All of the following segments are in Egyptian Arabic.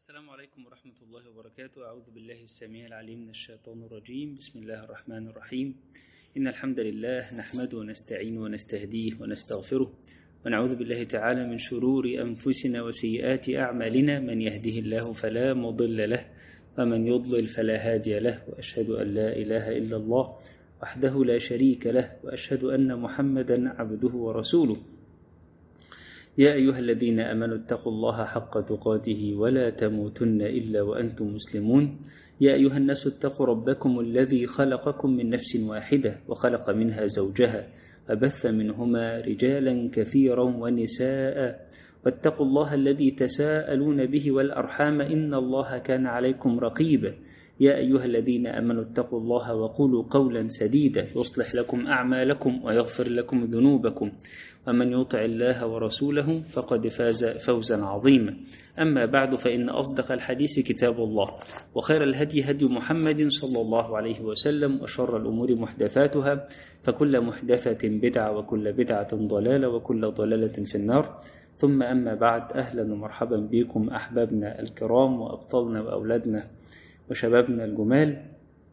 السلام عليكم ورحمة الله وبركاته أعوذ بالله السميع العليم من الشيطان الرجيم بسم الله الرحمن الرحيم إن الحمد لله نحمده ونستعينه ونستهديه ونستغفره ونعوذ بالله تعالى من شرور أنفسنا وسيئات أعمالنا من يهده الله فلا مضل له ومن يضلل فلا هادي له وأشهد أن لا إله إلا الله وحده لا شريك له وأشهد أن محمدا عبده ورسوله يا أيها الذين أمنوا اتقوا الله حق تقاته ولا تموتن إلا وأنتم مسلمون يا أيها الناس اتقوا ربكم الذي خلقكم من نفس واحدة وخلق منها زوجها وبث منهما رجالا كثيرا ونساء واتقوا الله الذي تساءلون به والأرحام إن الله كان عليكم رقيبا يا أيها الذين أمنوا اتقوا الله وقولوا قولا سديدا يصلح لكم أعمالكم ويغفر لكم ذنوبكم ومن يطع الله ورسوله فقد فاز فوزا عظيما أما بعد فإن أصدق الحديث كتاب الله وخير الهدي هدي محمد صلى الله عليه وسلم وشر الأمور محدثاتها فكل محدثة بدعة وكل بدعة ضلالة وكل ضلالة في النار ثم أما بعد أهلا ومرحبا بكم أحبابنا الكرام وأبطالنا وأولادنا وشبابنا الجمال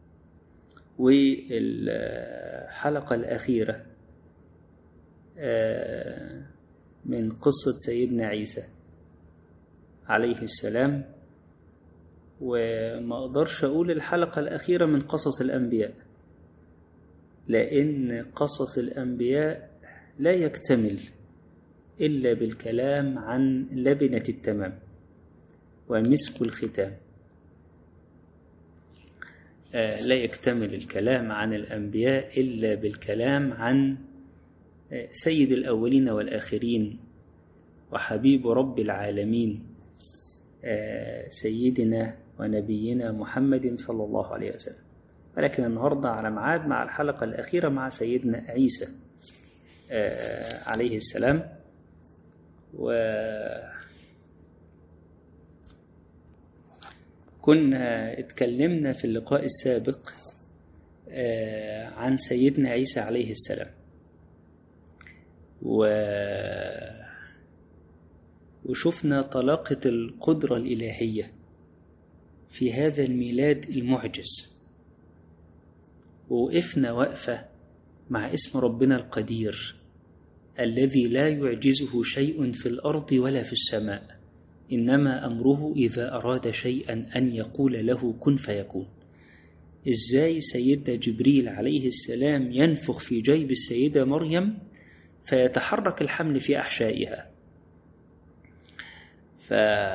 والحلقة الأخيرة من قصة سيدنا عيسى عليه السلام وما أقدرش أقول الحلقة الأخيرة من قصص الأنبياء لأن قصص الأنبياء لا يكتمل إلا بالكلام عن لبنة التمام ومسك الختام لا يكتمل الكلام عن الأنبياء إلا بالكلام عن سيد الأولين والآخرين وحبيب رب العالمين سيدنا ونبينا محمد صلى الله عليه وسلم ولكن النهاردة على معاد مع الحلقة الأخيرة مع سيدنا عيسى عليه السلام و كنا اتكلمنا في اللقاء السابق عن سيدنا عيسى عليه السلام و وشفنا طلاقة القدرة الإلهية في هذا الميلاد المعجز ووقفنا وقفة مع اسم ربنا القدير الذي لا يعجزه شيء في الأرض ولا في السماء إنما أمره إذا أراد شيئا أن يقول له كن فيكون إزاي سيدنا جبريل عليه السلام ينفخ في جيب السيدة مريم فيتحرك الحمل في أحشائها ف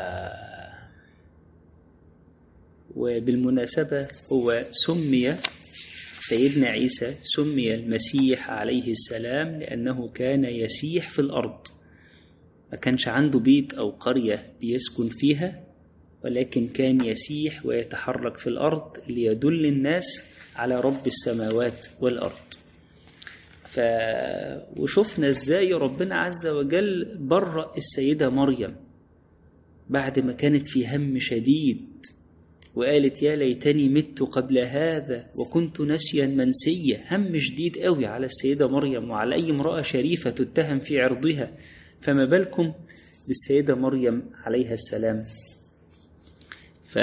وبالمناسبة هو سمي سيدنا عيسى سمي المسيح عليه السلام لأنه كان يسيح في الأرض ما كانش عنده بيت أو قرية بيسكن فيها ولكن كان يسيح ويتحرك في الأرض ليدل الناس على رب السماوات والأرض ف... وشفنا ازاي ربنا عز وجل برأ السيدة مريم بعد ما كانت في هم شديد وقالت يا ليتني مت قبل هذا وكنت نسيا منسيا هم شديد قوي على السيدة مريم وعلى أي امرأة شريفة تتهم في عرضها فما بالكم بالسيدة مريم عليها السلام ف...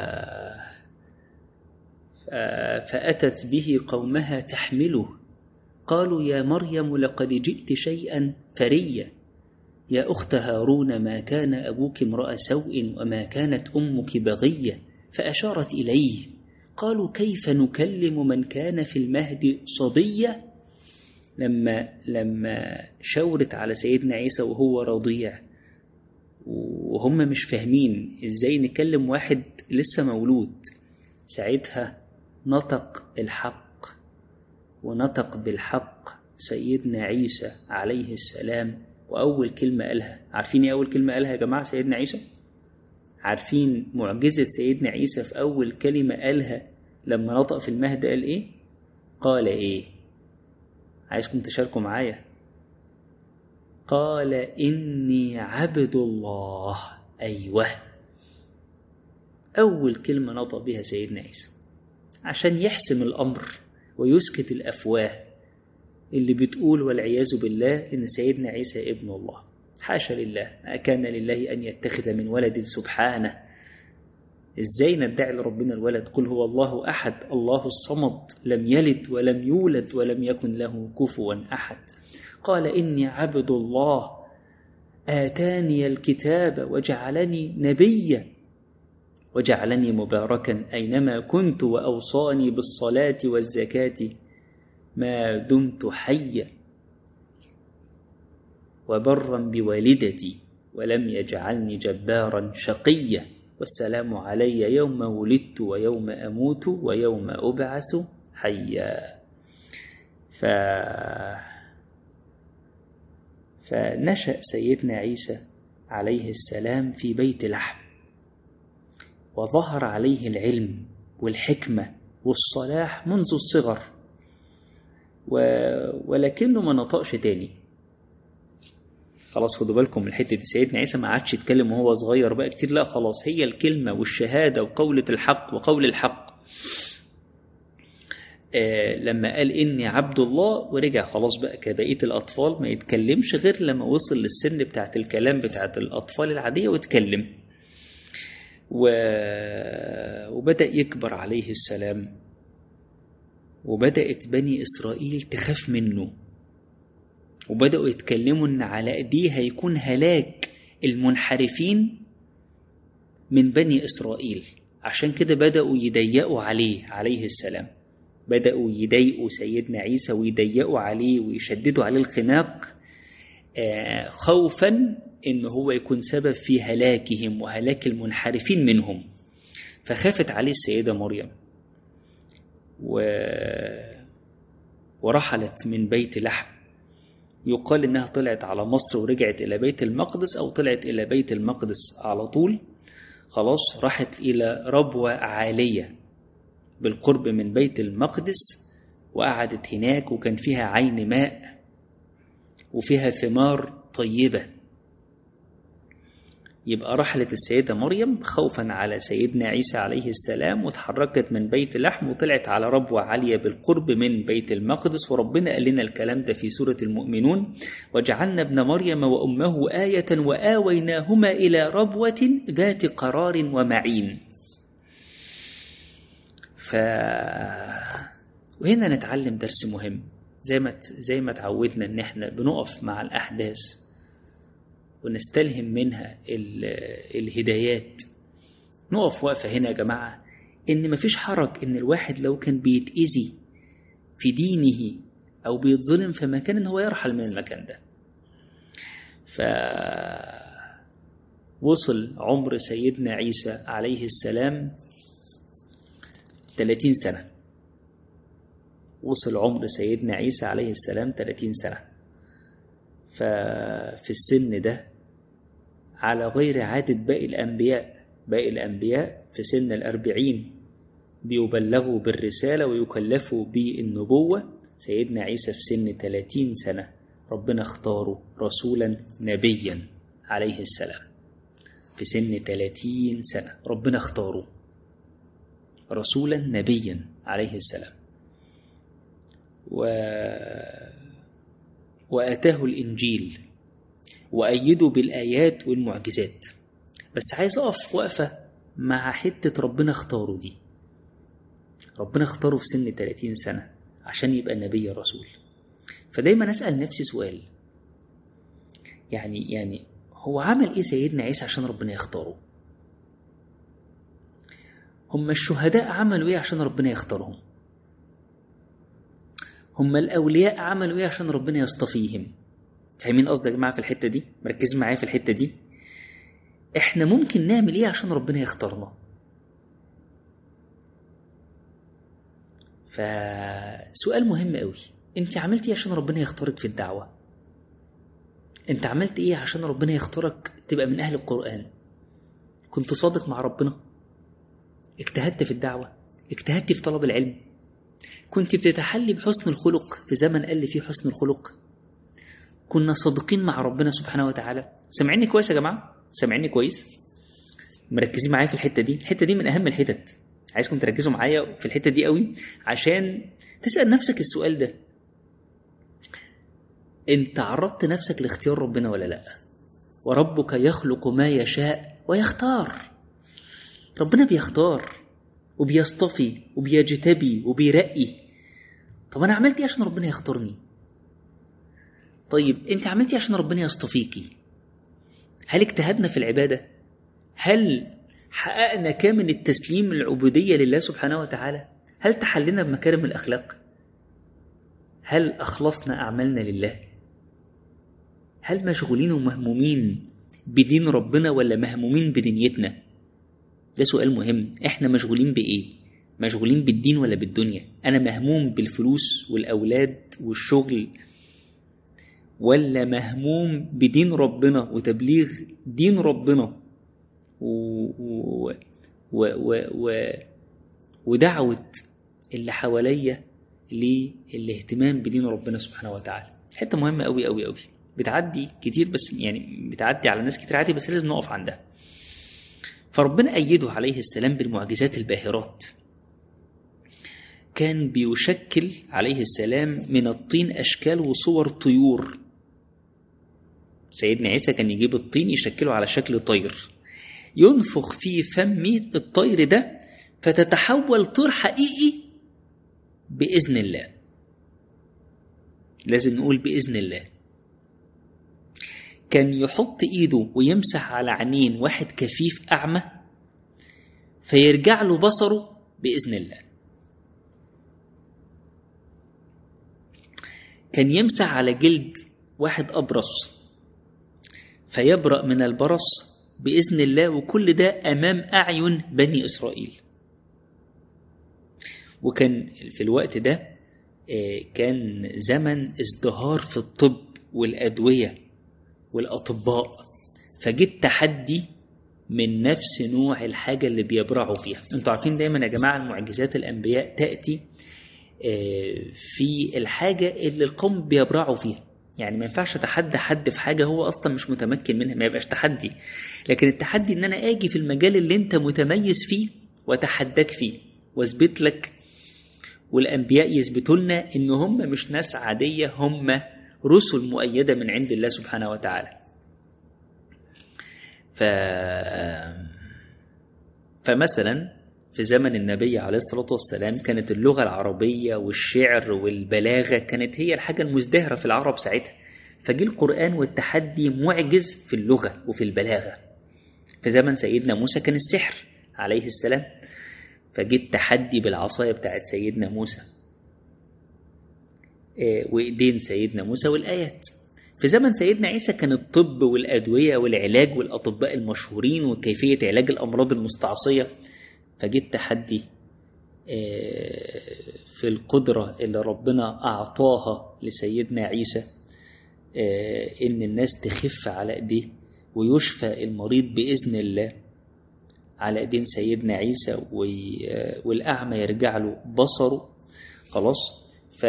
فأتت به قومها تحمله قالوا يا مريم لقد جئت شيئا فريا يا أخت هارون ما كان أبوك امرأ سوء وما كانت أمك بغية فأشارت إليه قالوا كيف نكلم من كان في المهد صبية لما لما شاورت على سيدنا عيسى وهو رضيع وهم مش فاهمين ازاي نكلم واحد لسه مولود ساعتها نطق الحق ونطق بالحق سيدنا عيسى عليه السلام وأول كلمة قالها عارفين ايه أول كلمة قالها يا جماعة سيدنا عيسى عارفين معجزة سيدنا عيسى في أول كلمة قالها لما نطق في المهد قال ايه قال ايه عايزكم تشاركوا معايا قال إني عبد الله أيوه أول كلمة نطق بها سيدنا عيسى عشان يحسم الأمر ويسكت الأفواه اللي بتقول والعياذ بالله إن سيدنا عيسى ابن الله حاشا لله ما كان لله أن يتخذ من ولد سبحانه ازاي ندعي لربنا الولد قل هو الله أحد الله الصمد لم يلد ولم يولد ولم يكن له كفوا أحد قال إني عبد الله آتاني الكتاب وجعلني نبيا وجعلني مباركا أينما كنت وأوصاني بالصلاة والزكاة ما دمت حيا وبرا بوالدتي ولم يجعلني جبارا شقيا والسلام علي يوم ولدت ويوم أموت ويوم أبعث حيا ف... فنشأ سيدنا عيسى عليه السلام في بيت لحم وظهر عليه العلم والحكمة والصلاح منذ الصغر و... ولكنه ما نطقش تاني خلاص خدوا بالكم من الحته دي سيدنا عيسى ما عادش يتكلم وهو صغير بقى كتير لا خلاص هي الكلمه والشهاده وقوله الحق وقول الحق آه لما قال اني عبد الله ورجع خلاص بقى كبقيه الاطفال ما يتكلمش غير لما وصل للسن بتاعت الكلام بتاعت الاطفال العاديه واتكلم و... وبدا يكبر عليه السلام وبدات بني اسرائيل تخاف منه وبدأوا يتكلموا إن على إيديه هيكون هلاك المنحرفين من بني إسرائيل عشان كده بدأوا يضيقوا عليه عليه السلام بدأوا يضايقوا سيدنا عيسى ويضيقوا عليه ويشددوا عليه الخناق خوفا إن هو يكون سبب في هلاكهم وهلاك المنحرفين منهم فخافت عليه السيدة مريم و... ورحلت من بيت لحم يقال إنها طلعت على مصر ورجعت إلى بيت المقدس أو طلعت إلى بيت المقدس على طول خلاص راحت إلى ربوة عالية بالقرب من بيت المقدس وقعدت هناك وكان فيها عين ماء وفيها ثمار طيبة يبقى رحلت السيدة مريم خوفا على سيدنا عيسى عليه السلام وتحركت من بيت لحم وطلعت على ربوة عالية بالقرب من بيت المقدس وربنا قال لنا الكلام ده في سورة المؤمنون وجعلنا ابن مريم وأمه آية وآويناهما إلى ربوة ذات قرار ومعين ف... وهنا نتعلم درس مهم زي ما زي ما تعودنا ان احنا بنقف مع الاحداث ونستلهم منها الهدايات نقف وقفة هنا يا جماعة إن مفيش حرج إن الواحد لو كان بيتأذي في دينه أو بيتظلم في مكان إن هو يرحل من المكان ده ف وصل عمر سيدنا عيسى عليه السلام 30 سنة وصل عمر سيدنا عيسى عليه السلام 30 سنة ففي السن ده على غير عادة باقي الأنبياء باقي الأنبياء في سن الأربعين بيبلغوا بالرسالة ويكلفوا بالنبوة سيدنا عيسى في سن 30 سنة ربنا اختاره رسولا نبيا عليه السلام في سن 30 سنة ربنا اختاره رسولا نبيا عليه السلام و... وآتاه الإنجيل وأيده بالآيات والمعجزات بس عايز أقف وقفة مع حتة ربنا اختاره دي ربنا اختاره في سن 30 سنة عشان يبقى نبي الرسول فدايما أسأل نفسي سؤال يعني يعني هو عمل إيه سيدنا عيسى عشان ربنا يختاره هم الشهداء عملوا إيه عشان ربنا يختارهم هم الأولياء عملوا إيه عشان ربنا يصطفيهم فاهمين قصدي يا جماعة في الحتة دي مركزين معايا في الحتة دي إحنا ممكن نعمل إيه عشان ربنا يختارنا فسؤال مهم قوي انت عملت ايه عشان ربنا يختارك في الدعوة انت عملت ايه عشان ربنا يختارك تبقى من اهل القرآن كنت صادق مع ربنا اجتهدت في الدعوة اجتهدت في طلب العلم كنت بتتحلي بحسن الخلق في زمن قل فيه حسن الخلق كنا صادقين مع ربنا سبحانه وتعالى سامعيني كويس يا جماعة سامعيني كويس مركزين معايا في الحتة دي الحتة دي من أهم الحتت عايزكم تركزوا معايا في الحتة دي قوي عشان تسأل نفسك السؤال ده انت عرضت نفسك لاختيار ربنا ولا لا وربك يخلق ما يشاء ويختار ربنا بيختار وبيصطفي وبيجتبي وبيرقي طب أنا عملت إيه عشان ربنا يختارني طيب أنت عملت إيه عشان ربنا يصطفيكي هل اجتهدنا في العبادة هل حققنا كامل التسليم العبودية لله سبحانه وتعالى هل تحلنا بمكارم الأخلاق هل أخلصنا أعمالنا لله هل مشغولين ومهمومين بدين ربنا ولا مهمومين بدنيتنا ده سؤال مهم احنا مشغولين بإيه مشغولين بالدين ولا بالدنيا أنا مهموم بالفلوس والأولاد والشغل ولا مهموم بدين ربنا وتبليغ دين ربنا و... و... و... و... و... ودعوة اللي حواليا للاهتمام بدين ربنا سبحانه وتعالى حتة مهمة أوي أوي أوي بتعدي كتير بس يعني بتعدي على ناس كتير عادي بس لازم نقف عندها فربنا أيده عليه السلام بالمعجزات الباهرات كان بيشكل عليه السلام من الطين أشكال وصور طيور سيدنا عيسى كان يجيب الطين يشكله على شكل طير ينفخ في فم الطير ده فتتحول طير حقيقي بإذن الله لازم نقول بإذن الله كان يحط إيده ويمسح على عينين واحد كفيف أعمى فيرجع له بصره بإذن الله كان يمسح على جلد واحد أبرص فيبرأ من البرص بإذن الله وكل ده أمام أعين بني إسرائيل وكان في الوقت ده كان زمن ازدهار في الطب والأدوية والأطباء فجيت تحدي من نفس نوع الحاجة اللي بيبرعوا فيها انتوا عارفين دايما يا جماعة المعجزات الأنبياء تأتي في الحاجة اللي القوم بيبرعوا فيها يعني ما ينفعش اتحدى حد في حاجة هو أصلا مش متمكن منها ما يبقاش تحدي لكن التحدي إن أنا آجي في المجال اللي أنت متميز فيه وأتحداك فيه وأثبت لك والأنبياء يثبتوا لنا إن هم مش ناس عادية هم رسل مؤيدة من عند الله سبحانه وتعالى ف... فمثلا في زمن النبي عليه الصلاة والسلام كانت اللغة العربية والشعر والبلاغة كانت هي الحاجة المزدهرة في العرب ساعتها فجي القرآن والتحدي معجز في اللغة وفي البلاغة في زمن سيدنا موسى كان السحر عليه السلام فجي التحدي بالعصاية بتاعت سيدنا موسى وإيدين سيدنا موسى والآيات في زمن سيدنا عيسى كان الطب والأدوية والعلاج والأطباء المشهورين وكيفية علاج الأمراض المستعصية فجيت تحدي في القدرة اللي ربنا أعطاها لسيدنا عيسى إن الناس تخف على إيديه ويشفى المريض بإذن الله على إيدين سيدنا عيسى والأعمى يرجع له بصره خلاص ف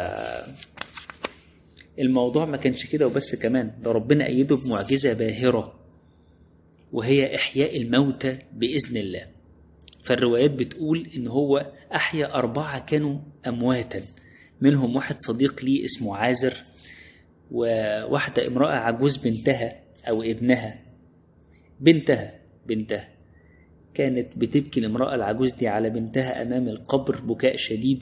الموضوع ما كانش كده وبس كمان ده ربنا أيده بمعجزة باهرة وهي إحياء الموتى بإذن الله فالروايات بتقول إن هو أحيا أربعة كانوا أمواتا منهم واحد صديق لي اسمه عازر وواحدة امرأة عجوز بنتها أو ابنها بنتها بنتها كانت بتبكي الامرأة العجوز دي على بنتها أمام القبر بكاء شديد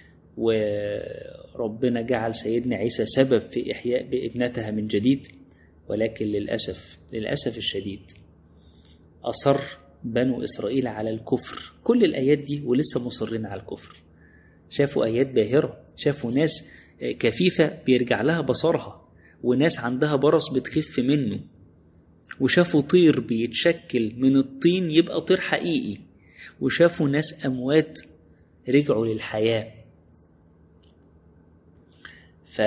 وربنا جعل سيدنا عيسى سبب في إحياء بابنتها من جديد ولكن للأسف للأسف الشديد أصر بنو إسرائيل على الكفر كل الآيات دي ولسه مصرين على الكفر شافوا آيات باهرة شافوا ناس كفيفة بيرجع لها بصرها وناس عندها برص بتخف منه وشافوا طير بيتشكل من الطين يبقى طير حقيقي وشافوا ناس أموات رجعوا للحياة ف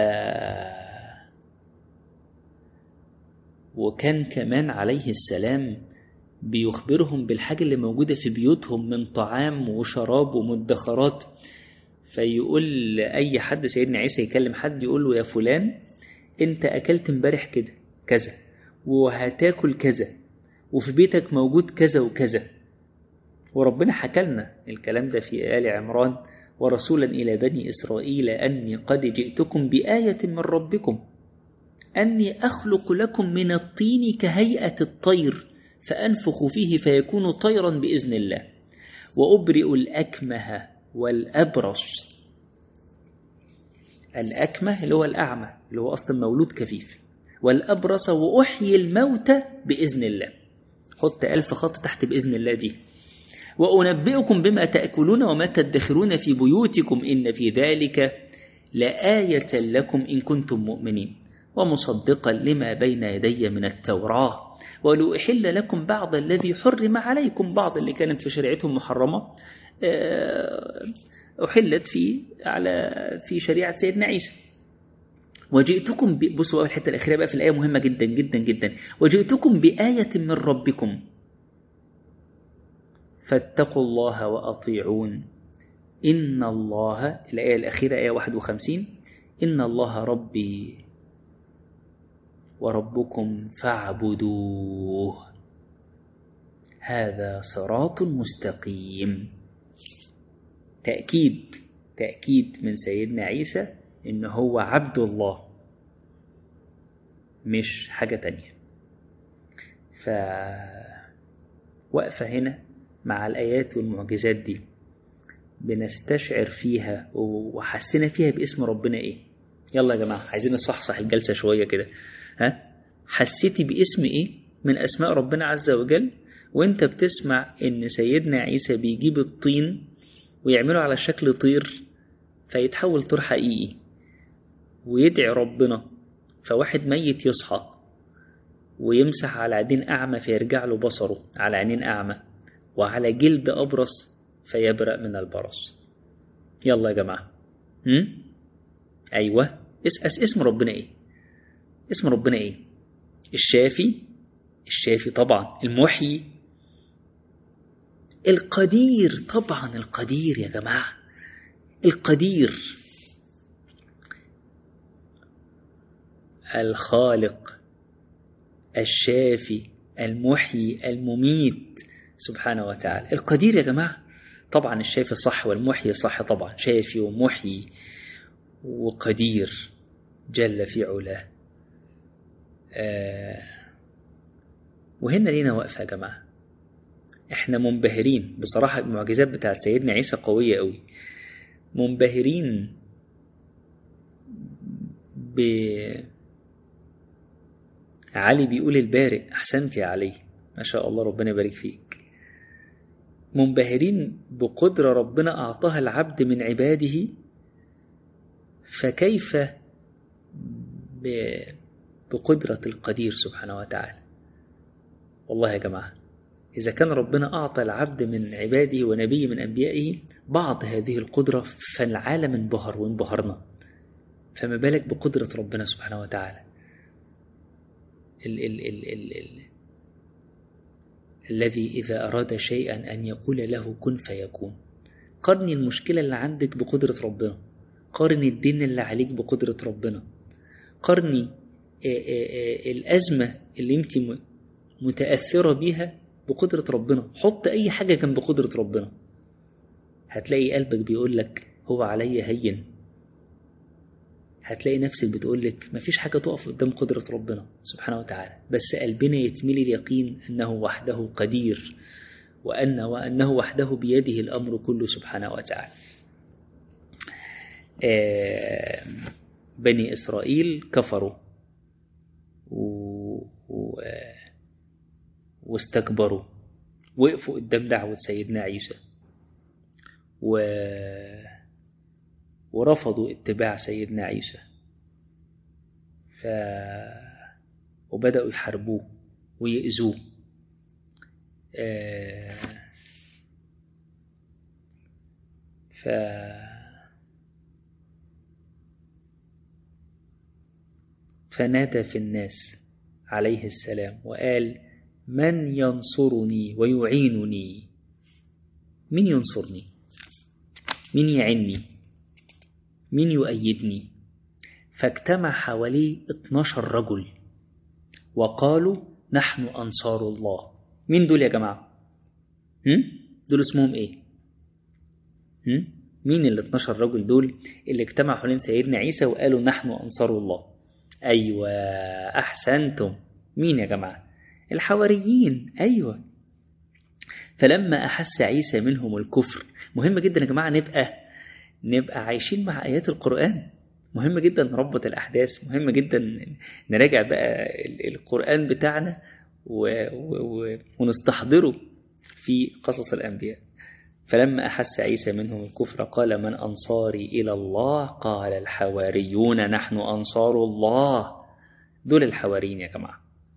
وكان كمان عليه السلام بيخبرهم بالحاجة اللي موجودة في بيوتهم من طعام وشراب ومدخرات فيقول لأي حد سيدنا عيسى يكلم حد يقول له يا فلان انت أكلت امبارح كده كذا وهتاكل كذا وفي بيتك موجود كذا وكذا وربنا حكى لنا الكلام ده في آل عمران ورسولا إلى بني إسرائيل أني قد جئتكم بآية من ربكم أني أخلق لكم من الطين كهيئة الطير فأنفخ فيه فيكون طيرا بإذن الله وأبرئ الأكمه والأبرص الأكمه اللي هو الأعمى اللي هو أصلا مولود كفيف والأبرص وأحيي الموتى بإذن الله حط ألف خط تحت بإذن الله دي وأنبئكم بما تأكلون وما تدخرون في بيوتكم إن في ذلك لآية لكم إن كنتم مؤمنين ومصدقا لما بين يدي من التوراة ولأحل لكم بعض الذي حرم عليكم بعض اللي كانت في شريعتهم محرمة أحلت في على في شريعة سيدنا عيسى وجئتكم بصوا الحتة الأخيرة بقى في الآية مهمة جدا جدا جدا وجئتكم بآية من ربكم فاتقوا الله وأطيعون إن الله الآية الأخيرة آية 51 إن الله ربي وربكم فاعبدوه هذا صراط مستقيم تأكيد تأكيد من سيدنا عيسى إن هو عبد الله مش حاجة تانية ف وقفة هنا مع الآيات والمعجزات دي بنستشعر فيها وحسنا فيها باسم ربنا إيه يلا يا جماعة عايزين نصحصح الجلسة شوية كده ها حسيتي باسم إيه من أسماء ربنا عز وجل وانت بتسمع ان سيدنا عيسى بيجيب الطين ويعمله على شكل طير فيتحول طير حقيقي ويدعي ربنا فواحد ميت يصحى ويمسح على عينين أعمى فيرجع له بصره على عينين أعمى وعلى جلد أبرص فيبرأ من البرص يلا يا جماعة هم؟ أيوة اس اسم ربنا إيه اسم ربنا إيه الشافي الشافي طبعا المحيي القدير طبعا القدير يا جماعة القدير الخالق الشافي المحيي المميت سبحانه وتعالى القدير يا جماعة طبعا الشافي صح والمحيي صح طبعا شافي ومحيي وقدير جل في علاه آه وهنا لينا وقفة يا جماعة احنا منبهرين بصراحة المعجزات بتاعت سيدنا عيسى قوية قوي منبهرين ب علي بيقول البارئ أحسنت يا علي ما شاء الله ربنا يبارك فيك منبهرين بقدرة ربنا أعطاها العبد من عباده فكيف بقدرة القدير سبحانه وتعالى والله يا جماعة إذا كان ربنا أعطى العبد من عباده ونبي من أنبيائه بعض هذه القدرة فالعالم انبهر وانبهرنا فما بالك بقدرة ربنا سبحانه وتعالى ال ال ال ال ال الذي إذا أراد شيئا أن يقول له كن فيكون قارن المشكلة اللي عندك بقدرة ربنا قارن الدين اللي عليك بقدرة ربنا قارني الأزمة اللي انت متأثرة بيها بقدرة ربنا حط أي حاجة جنب قدرة ربنا هتلاقي قلبك بيقول لك هو عليا هين هتلاقي نفسك بتقول لك مفيش حاجة تقف قدام قدرة ربنا سبحانه وتعالى بس قلبنا يتملي اليقين أنه وحده قدير وأن وأنه وحده بيده الأمر كله سبحانه وتعالى بني إسرائيل كفروا و... و... واستكبروا وقفوا قدام دعوة سيدنا عيسى و... ورفضوا اتباع سيدنا عيسى ف... وبدأوا يحاربوه ويأذوه ف فنادى في الناس عليه السلام وقال من ينصرني ويعينني من ينصرني من يعني من يؤيدني فاجتمع حواليه 12 رجل وقالوا نحن أنصار الله مين دول يا جماعة هم؟ دول اسمهم ايه هم؟ مين ال 12 رجل دول اللي اجتمعوا حوالين سيدنا عيسى وقالوا نحن أنصار الله أيوة أحسنتم مين يا جماعة الحواريين أيوة فلما أحس عيسى منهم الكفر مهم جدا يا جماعة نبقى نبقى عايشين مع آيات القرآن مهم جدا نربط الأحداث مهم جدا نراجع بقى القرآن بتاعنا و... و... ونستحضره في قصص الأنبياء فلما أحس عيسى منهم الكفر قال من أنصاري إلى الله قال الحواريون نحن أنصار الله دول الحواريين يا جماعة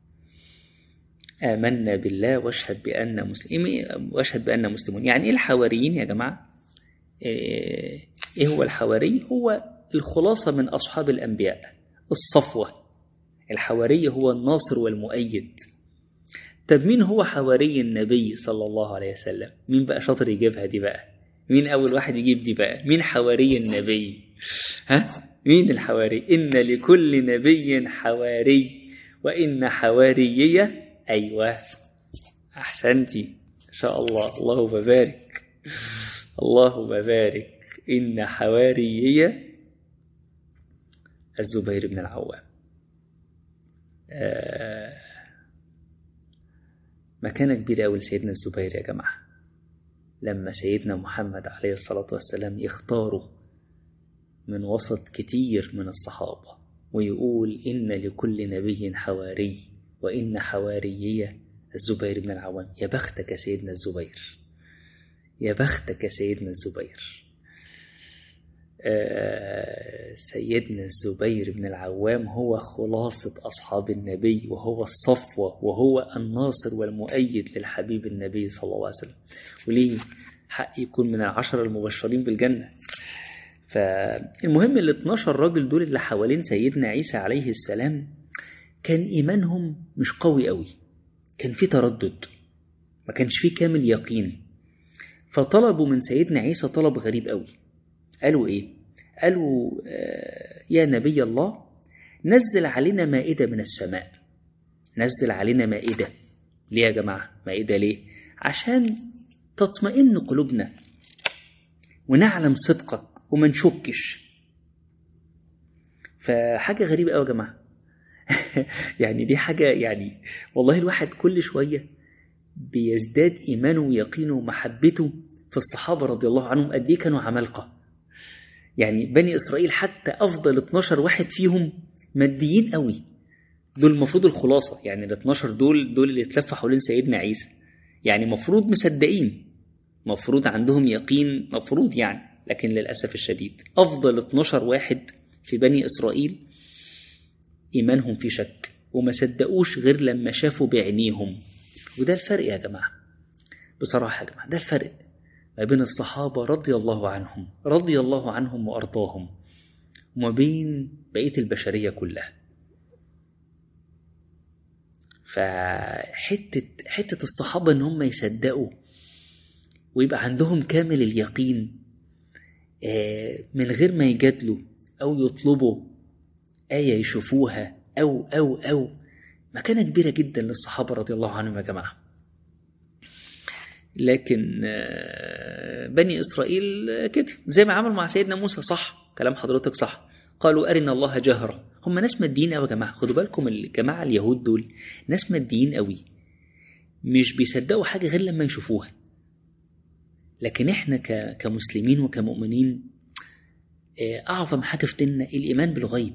آمنا بالله واشهد بأن مسلمين واشهد بأن مسلمون يعني إيه الحواريين يا جماعة إيه هو الحواري هو الخلاصة من أصحاب الأنبياء الصفوة الحواري هو الناصر والمؤيد طب مين هو حواري النبي صلى الله عليه وسلم مين بقى شاطر يجيبها دي بقى مين أول واحد يجيب دي بقى مين حواري النبي ها مين الحواري إن لكل نبي حواري وإن حواريية أيوة أحسنتي إن شاء الله اللهم بارك اللهم بارك إن حواريية الزبير بن العوام آه مكانة كبيرة أوي لسيدنا الزبير يا جماعة لما سيدنا محمد عليه الصلاة والسلام يختاره من وسط كتير من الصحابة ويقول إن لكل نبي حواري وإن حواريي الزبير بن العوام يا بختك يا سيدنا الزبير يا بختك يا سيدنا الزبير آه سيدنا الزبير بن العوام هو خلاصة أصحاب النبي وهو الصفوة وهو الناصر والمؤيد للحبيب النبي صلى الله عليه وسلم وليه حق يكون من العشر المبشرين بالجنة فالمهم ال 12 راجل دول اللي حوالين سيدنا عيسى عليه السلام كان إيمانهم مش قوي قوي كان في تردد ما كانش في كامل يقين فطلبوا من سيدنا عيسى طلب غريب قوي قالوا إيه قالوا آه يا نبي الله نزل علينا مائدة من السماء نزل علينا مائدة ليه يا جماعة مائدة ليه عشان تطمئن قلوبنا ونعلم صدقك وما نشكش فحاجة غريبة قوي يا جماعة يعني دي حاجة يعني والله الواحد كل شوية بيزداد إيمانه ويقينه ومحبته في الصحابة رضي الله عنهم قد إيه كانوا عمالقة يعني بني إسرائيل حتى أفضل 12 واحد فيهم ماديين قوي دول المفروض الخلاصة يعني ال 12 دول دول اللي اتلفوا حوالين سيدنا عيسى يعني مفروض مصدقين مفروض عندهم يقين مفروض يعني لكن للأسف الشديد أفضل 12 واحد في بني إسرائيل إيمانهم في شك وما صدقوش غير لما شافوا بعينيهم وده الفرق يا جماعة بصراحة يا جماعة ده الفرق ما بين الصحابة رضي الله عنهم رضي الله عنهم وأرضاهم وما بين بقية البشرية كلها فحتة حتة الصحابة إن هم يصدقوا ويبقى عندهم كامل اليقين من غير ما يجادلوا أو يطلبوا آية يشوفوها أو أو أو مكانة كبيرة جدا للصحابة رضي الله عنهم يا جماعة لكن بني إسرائيل كده زي ما عملوا مع سيدنا موسى صح كلام حضرتك صح قالوا أرنا الله جهرة هم ناس ماديين قوي يا جماعة خدوا بالكم الجماعة اليهود دول ناس ماديين قوي مش بيصدقوا حاجة غير لما يشوفوها لكن احنا كمسلمين وكمؤمنين أعظم حاجة في ديننا الإيمان بالغيب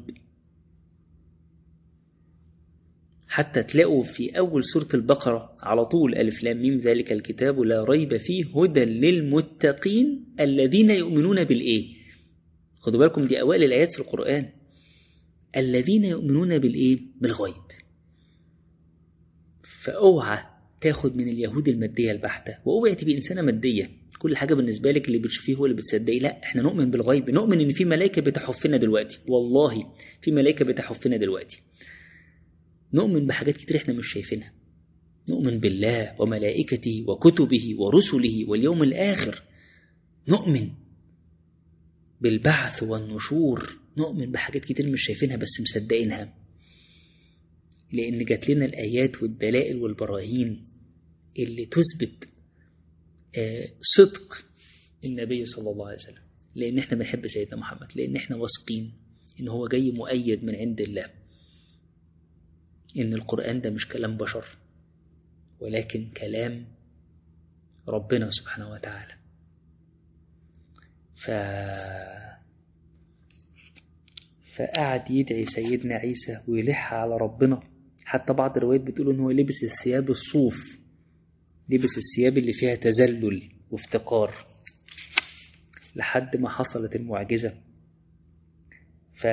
حتى تلاقوا في أول سورة البقرة على طول ألف لام ميم ذلك الكتاب لا ريب فيه هدى للمتقين الذين يؤمنون بالإيه خدوا بالكم دي أوائل الآيات في القرآن الذين يؤمنون بالإيه بالغيب فأوعى تاخد من اليهود المادية البحتة وأوعى تبقى إنسانة مادية كل حاجة بالنسبة لك اللي بتشوفيه هو اللي بتصدقيه لا احنا نؤمن بالغيب نؤمن ان في ملائكة بتحفنا دلوقتي والله في ملائكة بتحفنا دلوقتي نؤمن بحاجات كتير احنا مش شايفينها نؤمن بالله وملائكته وكتبه ورسله واليوم الآخر نؤمن بالبعث والنشور نؤمن بحاجات كتير مش شايفينها بس مصدقينها لأن جات لنا الآيات والدلائل والبراهين اللي تثبت صدق النبي صلى الله عليه وسلم لأن احنا بنحب سيدنا محمد لأن احنا واثقين إن هو جاي مؤيد من عند الله إن القرآن ده مش كلام بشر ولكن كلام ربنا سبحانه وتعالى ف فقعد يدعي سيدنا عيسى ويلح على ربنا حتى بعض الروايات بتقول ان هو لبس الثياب الصوف لبس الثياب اللي فيها تذلل وافتقار لحد ما حصلت المعجزة ف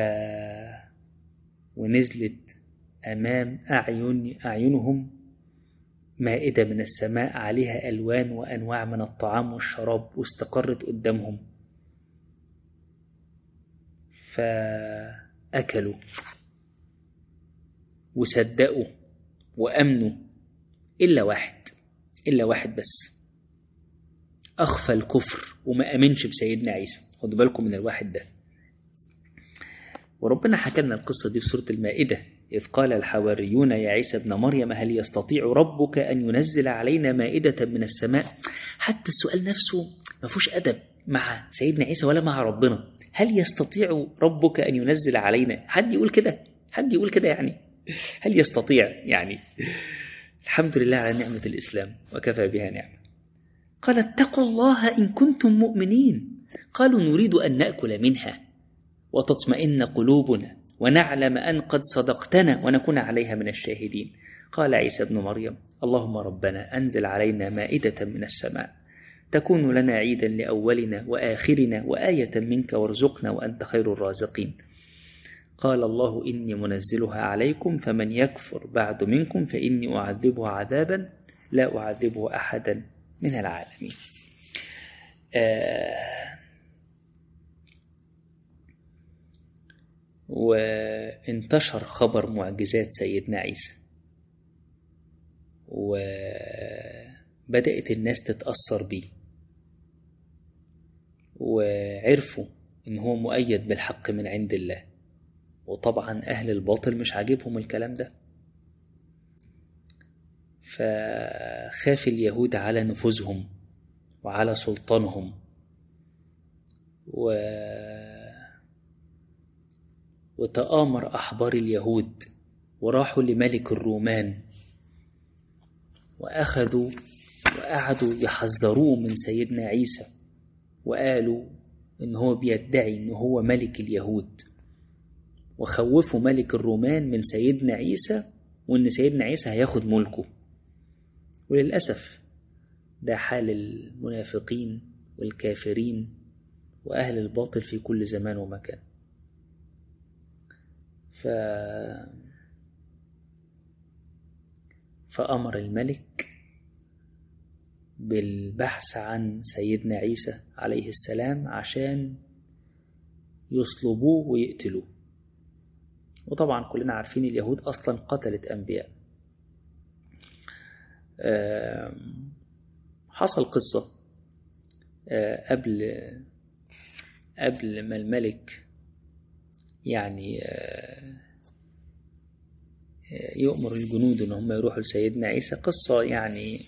ونزلت أمام أعين أعينهم مائدة من السماء عليها ألوان وأنواع من الطعام والشراب واستقرت قدامهم فأكلوا وصدقوا وأمنوا إلا واحد إلا واحد بس أخفى الكفر وما أمنش بسيدنا عيسى خدوا بالكم من الواحد ده وربنا حكى لنا القصة دي في سورة المائدة إذ قال الحواريون يا عيسى ابن مريم هل يستطيع ربك أن ينزل علينا مائدة من السماء حتى السؤال نفسه ما فيهوش أدب مع سيدنا عيسى ولا مع ربنا هل يستطيع ربك أن ينزل علينا حد يقول كده حد يقول كده يعني هل يستطيع يعني الحمد لله على نعمة الإسلام وكفى بها نعمة قال اتقوا الله إن كنتم مؤمنين قالوا نريد أن نأكل منها وتطمئن قلوبنا ونعلم أن قد صدقتنا ونكون عليها من الشاهدين قال عيسى ابن مريم اللهم ربنا أنزل علينا مائدة من السماء تكون لنا عيدا لأولنا وآخرنا وآية منك وارزقنا وأنت خير الرازقين قال الله إني منزلها عليكم فمن يكفر بعد منكم فإني أعذبه عذابا لا أعذبه أحدا من العالمين آه وانتشر خبر معجزات سيدنا عيسى وبدأت الناس تتأثر بيه وعرفوا إن هو مؤيد بالحق من عند الله وطبعا أهل الباطل مش عاجبهم الكلام ده فخاف اليهود على نفوذهم وعلى سلطانهم و وتآمر أحبار اليهود وراحوا لملك الرومان وأخذوا وقعدوا يحذروه من سيدنا عيسى وقالوا إن هو بيدعي إن هو ملك اليهود وخوفوا ملك الرومان من سيدنا عيسى وإن سيدنا عيسى هياخد ملكه وللأسف ده حال المنافقين والكافرين وأهل الباطل في كل زمان ومكان ف... فأمر الملك بالبحث عن سيدنا عيسى عليه السلام عشان يصلبوه ويقتلوه وطبعا كلنا عارفين اليهود أصلا قتلت أنبياء حصل قصة قبل قبل ما الملك يعني يؤمر الجنود ان هم يروحوا لسيدنا عيسى قصة يعني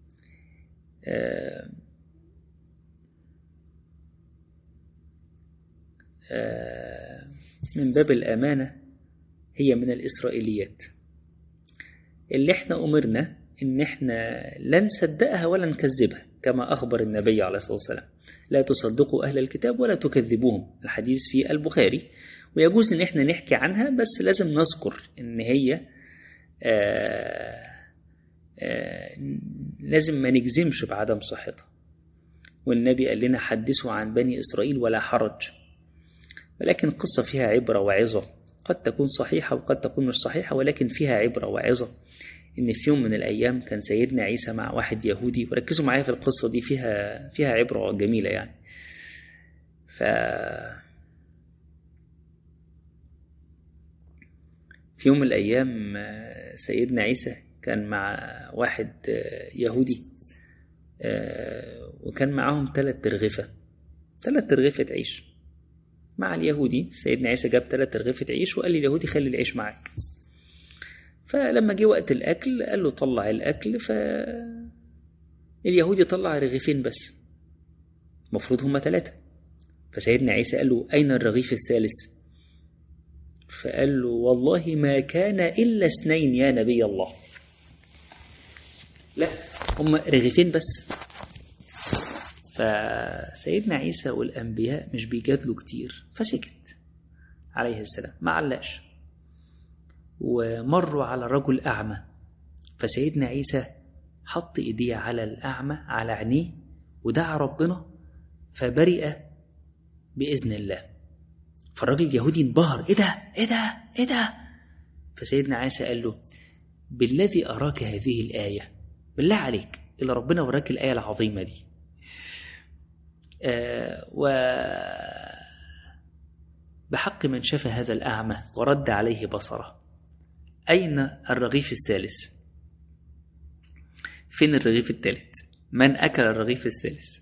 من باب الأمانة هي من الإسرائيليات اللي احنا أمرنا إن احنا لا نصدقها ولا نكذبها كما أخبر النبي عليه الصلاة والسلام لا تصدقوا أهل الكتاب ولا تكذبوهم الحديث في البخاري ويجوز إن احنا نحكي عنها بس لازم نذكر إن هي آآ آآ لازم ما نجزمش بعدم صحتها والنبي قال لنا حدثوا عن بني إسرائيل ولا حرج ولكن القصة فيها عبرة وعظة قد تكون صحيحة وقد تكون مش صحيحة ولكن فيها عبرة وعظة إن في يوم من الأيام كان سيدنا عيسى مع واحد يهودي وركزوا معايا في القصة دي فيها فيها عبرة جميلة يعني ف في يوم من الأيام سيدنا عيسى كان مع واحد يهودي وكان معاهم ثلاث ترغفة ثلاث ترغفة عيش مع اليهودي سيدنا عيسى جاب ثلاث ترغفة عيش وقال لليهودي خلي العيش معاك فلما جه وقت الأكل قال له طلع الأكل ف اليهودي طلع رغيفين بس المفروض هما ثلاثة فسيدنا عيسى قال له أين الرغيف الثالث فقال له والله ما كان إلا اثنين يا نبي الله لا هم رغيفين بس فسيدنا عيسى والأنبياء مش بيجادلوا كتير فسكت عليه السلام ما علقش ومروا على رجل أعمى فسيدنا عيسى حط إيديه على الأعمى على عينيه ودعا ربنا فبرئ بإذن الله فالراجل اليهودي انبهر إيه ده إيه ده إيه ده فسيدنا عيسى قال له بالذي أراك هذه الآية بالله عليك إلا ربنا وراك الآية العظيمة دي آه و بحق من شفى هذا الأعمى ورد عليه بصره أين الرغيف الثالث فين الرغيف الثالث من أكل الرغيف الثالث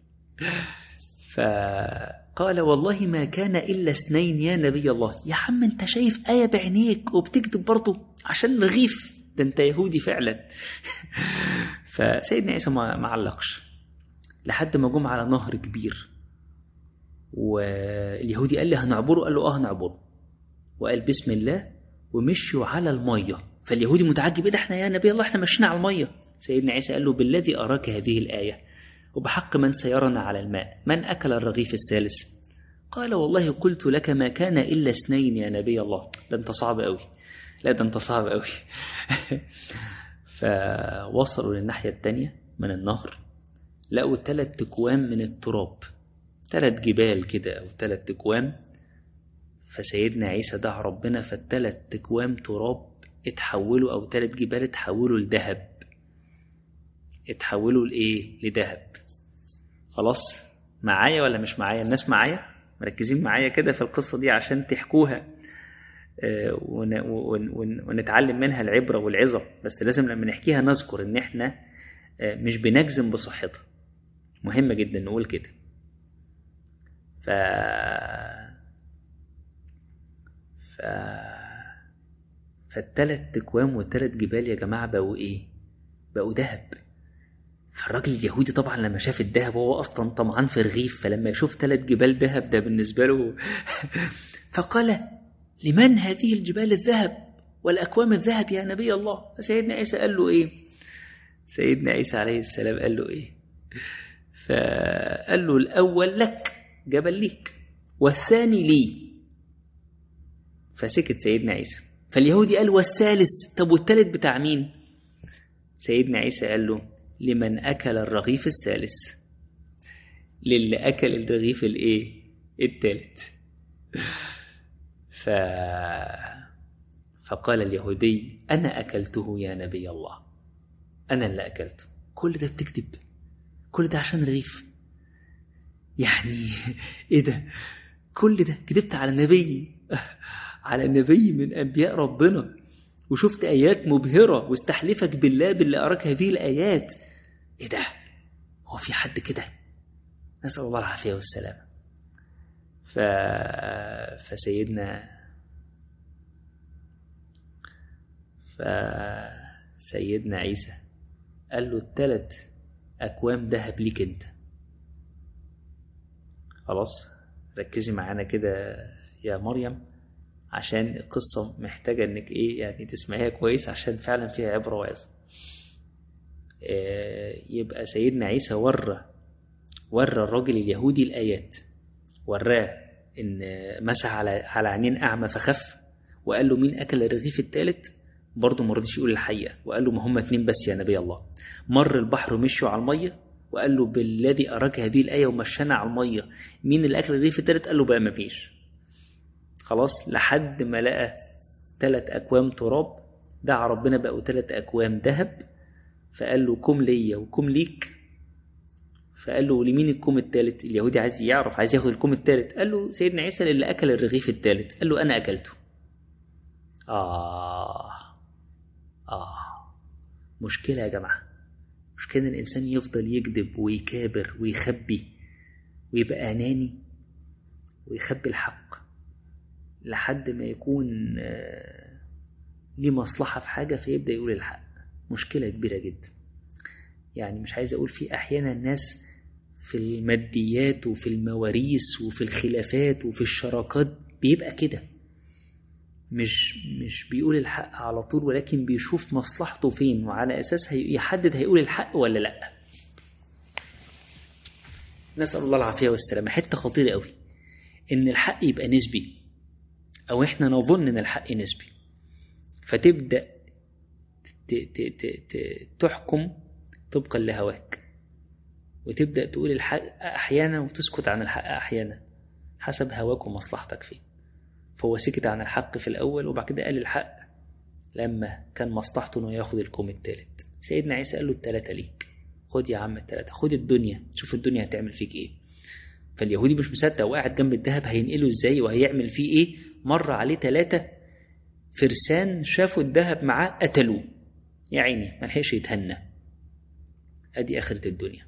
فقال والله ما كان إلا اثنين يا نبي الله يا عم انت شايف آية بعينيك وبتكتب برضه عشان رغيف ده انت يهودي فعلا فسيدنا عيسى ما علقش لحد ما جم على نهر كبير واليهودي قال لي هنعبره قال له اه هنعبره وقال بسم الله ومشوا على المية فاليهودي متعجب ايه ده احنا يا نبي الله احنا ماشيين على المية سيدنا عيسى قال له بالذي أراك هذه الآية وبحق من سيرنا على الماء من أكل الرغيف الثالث قال والله قلت لك ما كان إلا اثنين يا نبي الله ده انت صعب قوي لا ده انت صعب قوي فوصلوا للناحية التانية من النهر لقوا ثلاث تكوام من التراب ثلاث جبال كده أو ثلاث تكوام فسيدنا عيسى دعا ربنا فالثلاث تكوام تراب اتحولوا أو ثلاث جبال اتحولوا لذهب اتحولوا لإيه لذهب خلاص معايا ولا مش معايا الناس معايا مركزين معايا كده في القصة دي عشان تحكوها ونتعلم منها العبرة والعظة بس لازم لما نحكيها نذكر ان احنا مش بنجزم بصحتها مهمة جدا نقول كده ف ف فالتلات تكوام والتلات جبال يا جماعة بقوا ايه بقوا ذهب فالراجل اليهودي طبعا لما شاف الذهب وهو اصلا طمعان في رغيف فلما يشوف ثلاث جبال ذهب ده بالنسبه له فقال لمن هذه الجبال الذهب والاكوام الذهب يا نبي الله فسيدنا عيسى قال له ايه سيدنا عيسى عليه السلام قال له ايه فقال له الاول لك جبل ليك والثاني لي فسكت سيدنا عيسى فاليهودي قال والثالث طب والثالث بتاع مين سيدنا عيسى قال له لمن أكل الرغيف الثالث للي أكل الرغيف الإيه الثالث ف... فقال اليهودي أنا أكلته يا نبي الله أنا اللي أكلته كل ده بتكتب كل ده عشان رغيف يعني إيه ده كل ده كتبت على نبي على نبي من أنبياء ربنا وشفت آيات مبهرة واستحلفك بالله باللي أراك هذه الآيات إيه ده هو في حد كده نسأل الله العافية والسلامة ف... فسيدنا فسيدنا عيسى قال له التلت أكوام ذهب ليك أنت خلاص ركزي معانا كده يا مريم عشان القصة محتاجة انك ايه يعني تسمعيها كويس عشان فعلا فيها عبرة وعظة يبقى سيدنا عيسى ورى ورى الراجل اليهودي الآيات وراه إن مسح على على عينين أعمى فخف وقال له مين أكل الرغيف الثالث برضه ما رضيش يقول الحقيقة وقال له ما هم اتنين بس يا نبي الله مر البحر ومشوا على المية وقال له بالذي أراك هذه الآية ومشانا على المية مين اللي أكل الرغيف الثالث قال له بقى ما فيش خلاص لحد ما لقى ثلاث أكوام تراب دعا ربنا بقوا ثلاث أكوام ذهب فقال له كم ليا وكم ليك فقال له لمين الكوم الثالث اليهودي عايز يعرف عايز ياخد الكوم الثالث قال له سيدنا عيسى اللي أكل الرغيف الثالث قال له أنا أكلته آه آه مشكلة يا جماعة مشكلة إن الإنسان يفضل يكذب ويكابر ويخبي ويبقى أناني ويخبي الحق لحد ما يكون ليه مصلحة في حاجة فيبدأ يقول الحق مشكلة كبيرة جدا يعني مش عايز أقول في أحيانا الناس في الماديات وفي المواريث وفي الخلافات وفي الشراكات بيبقى كده مش مش بيقول الحق على طول ولكن بيشوف مصلحته فين وعلى أساس يحدد هيقول الحق ولا لأ نسأل الله العافية والسلامة حتة خطيرة قوي إن الحق يبقى نسبي أو إحنا نظن إن الحق نسبي فتبدأ تحكم طبقا لهواك وتبدأ تقول الحق أحيانا وتسكت عن الحق أحيانا حسب هواك ومصلحتك فيه فهو سكت عن الحق في الأول وبعد كده قال الحق لما كان مصلحته إنه ياخد الكوم التالت سيدنا عيسى قال له التلاتة ليك خد يا عم التلاتة خد الدنيا شوف الدنيا هتعمل فيك إيه فاليهودي مش مصدق وقاعد جنب الذهب هينقله إزاي وهيعمل فيه إيه مر عليه تلاتة فرسان شافوا الذهب معاه قتلوه يا عيني ملحقش يتهنى ادي اخرة الدنيا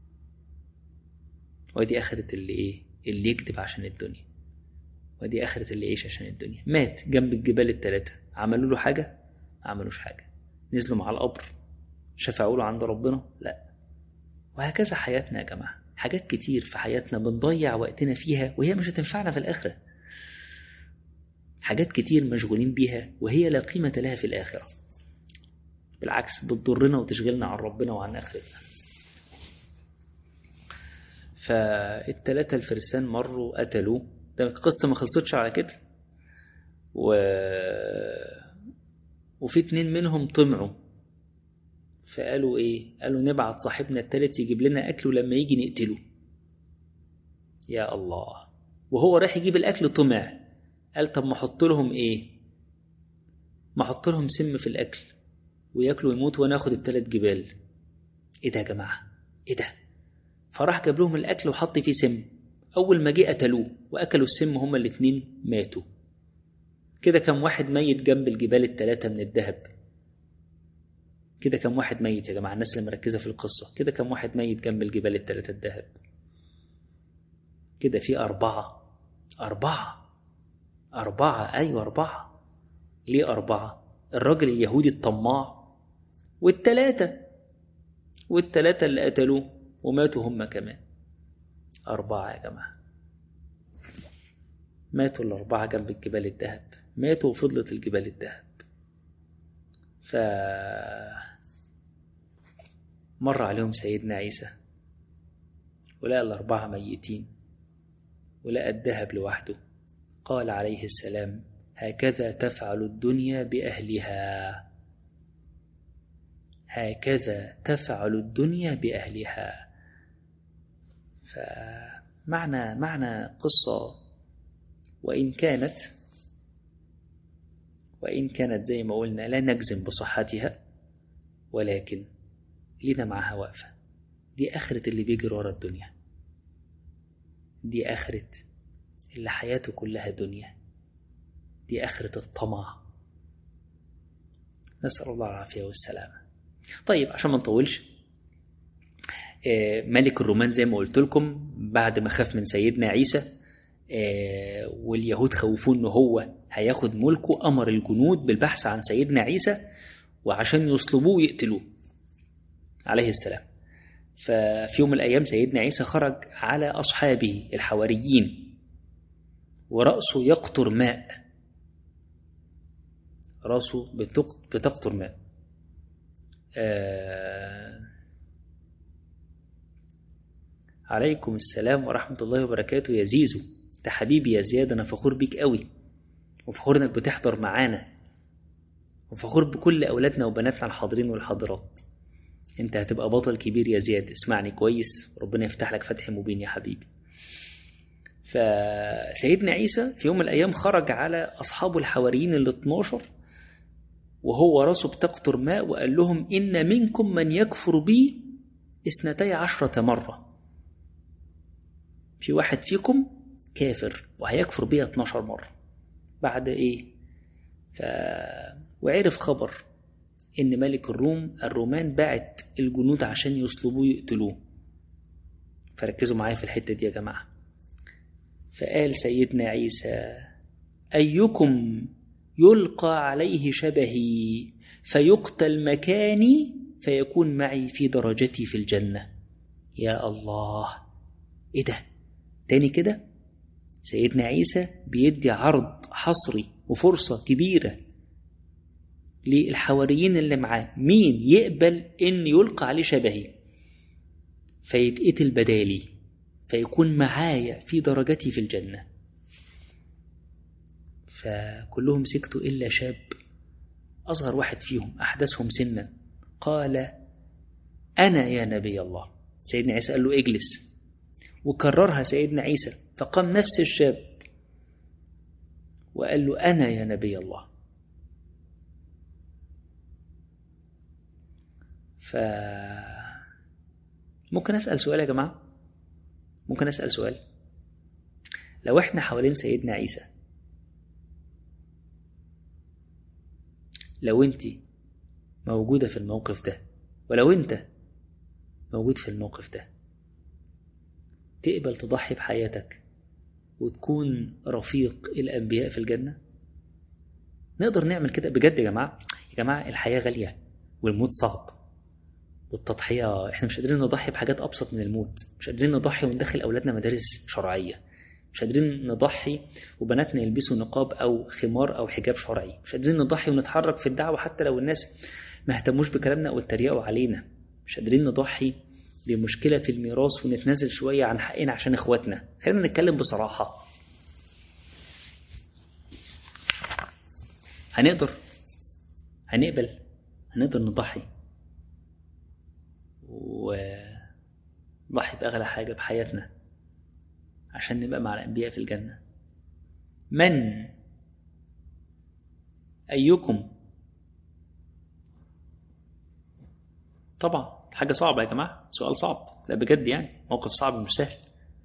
ودي اخرة اللي ايه اللي يكذب عشان الدنيا ودي اخرة اللي يعيش عشان الدنيا مات جنب الجبال التلاتة عملوا له حاجة ما عملوش حاجة نزلوا مع القبر شفعوا له عند ربنا لا وهكذا حياتنا يا جماعة حاجات كتير في حياتنا بنضيع وقتنا فيها وهي مش هتنفعنا في الآخرة حاجات كتير مشغولين بيها وهي لا قيمة لها في الآخرة بالعكس بتضرنا وتشغلنا عن ربنا وعن آخرتنا فالتلاتة الفرسان مروا قتلوه ده القصة ما خلصتش على كده و... وفي اتنين منهم طمعوا فقالوا ايه قالوا نبعت صاحبنا التالت يجيب لنا اكل ولما يجي نقتله يا الله وهو رايح يجيب الاكل طمع قال طب ما احط لهم ايه ما احط لهم سم في الاكل وياكلوا ويموتوا وانا اخد التلات جبال ايه ده يا جماعه ايه ده فراح جاب لهم الاكل وحط فيه سم اول ما جه قتلوه واكلوا السم هما الاتنين ماتوا كده كم واحد ميت جنب الجبال التلاتة من الذهب كده كم واحد ميت يا جماعة الناس اللي مركزة في القصة كده كم واحد ميت جنب الجبال التلاتة الذهب كده في أربعة أربعة أربعة أيوة أربعة ليه أربعة الراجل اليهودي الطماع والتلاتة والتلاتة اللي قتلوه وماتوا هم كمان أربعة يا جماعة ماتوا الأربعة جنب الجبال الذهب ماتوا وفضلت الجبال الذهب ف مر عليهم سيدنا عيسى ولقى الأربعة ميتين ولقى الذهب لوحده قال عليه السلام هكذا تفعل الدنيا بأهلها هكذا تفعل الدنيا بأهلها فمعنى معنى قصة وإن كانت وإن كانت زي ما قلنا لا نجزم بصحتها ولكن لينا معاها وقفة دي آخرة اللي بيجري ورا الدنيا دي آخرة اللي حياته كلها دنيا دي آخرة الطمع نسأل الله العافية والسلامة طيب عشان ما نطولش ملك الرومان زي ما قلت لكم بعد ما خاف من سيدنا عيسى واليهود خوفوه ان هو هياخد ملكه امر الجنود بالبحث عن سيدنا عيسى وعشان يصلبوه ويقتلوه عليه السلام ففي يوم من الايام سيدنا عيسى خرج على اصحابه الحواريين وراسه يقطر ماء راسه بتقطر ماء آه عليكم السلام ورحمة الله وبركاته يا زيزو ده حبيبي يا زياد أنا فخور بيك قوي وفخور إنك بتحضر معانا وفخور بكل أولادنا وبناتنا الحاضرين والحاضرات أنت هتبقى بطل كبير يا زياد اسمعني كويس ربنا يفتح لك فتح مبين يا حبيبي فسيدنا عيسى في يوم من الأيام خرج على أصحابه الحواريين ال 12 وهو راسه بتقطر ماء وقال لهم إن منكم من يكفر بي اثنتي عشرة مرة في واحد فيكم كافر وهيكفر بيها 12 مرة بعد ايه ف... وعرف خبر ان ملك الروم الرومان بعت الجنود عشان يصلبوه يقتلوه فركزوا معايا في الحتة دي يا جماعة فقال سيدنا عيسى أيكم يلقى عليه شبهي فيقتل مكاني فيكون معي في درجتي في الجنة يا الله ايه ده تاني كده سيدنا عيسى بيدي عرض حصري وفرصة كبيرة للحواريين اللي معاه مين يقبل ان يلقى عليه شبهي فيتقتل بدالي فيكون معايا في درجتي في الجنة فكلهم سكتوا إلا شاب أصغر واحد فيهم أحدثهم سنا قال أنا يا نبي الله سيدنا عيسى قال له اجلس وكررها سيدنا عيسى فقام نفس الشاب وقال له أنا يا نبي الله ف ممكن أسأل سؤال يا جماعة ممكن أسأل سؤال لو احنا حوالين سيدنا عيسى لو انت موجودة في الموقف ده ولو انت موجود في الموقف ده تقبل تضحي بحياتك وتكون رفيق الأنبياء في الجنة نقدر نعمل كده بجد يا جماعة يا جماعة الحياة غالية والموت صعب والتضحية احنا مش قادرين نضحي بحاجات أبسط من الموت مش قادرين نضحي وندخل أولادنا مدارس شرعية مش قادرين نضحي وبناتنا يلبسوا نقاب أو خمار أو حجاب شرعي مش قادرين نضحي ونتحرك في الدعوة حتى لو الناس ما اهتموش بكلامنا أو اتريقوا علينا مش قادرين نضحي بمشكلة في الميراث ونتنازل شوية عن حقنا عشان إخواتنا خلينا نتكلم بصراحة هنقدر هنقبل هنقدر نضحي ونضحي بأغلى حاجة بحياتنا عشان نبقى مع الأنبياء في الجنة من أيكم طبعا حاجة صعبة يا جماعة سؤال صعب لا بجد يعني موقف صعب مش سهل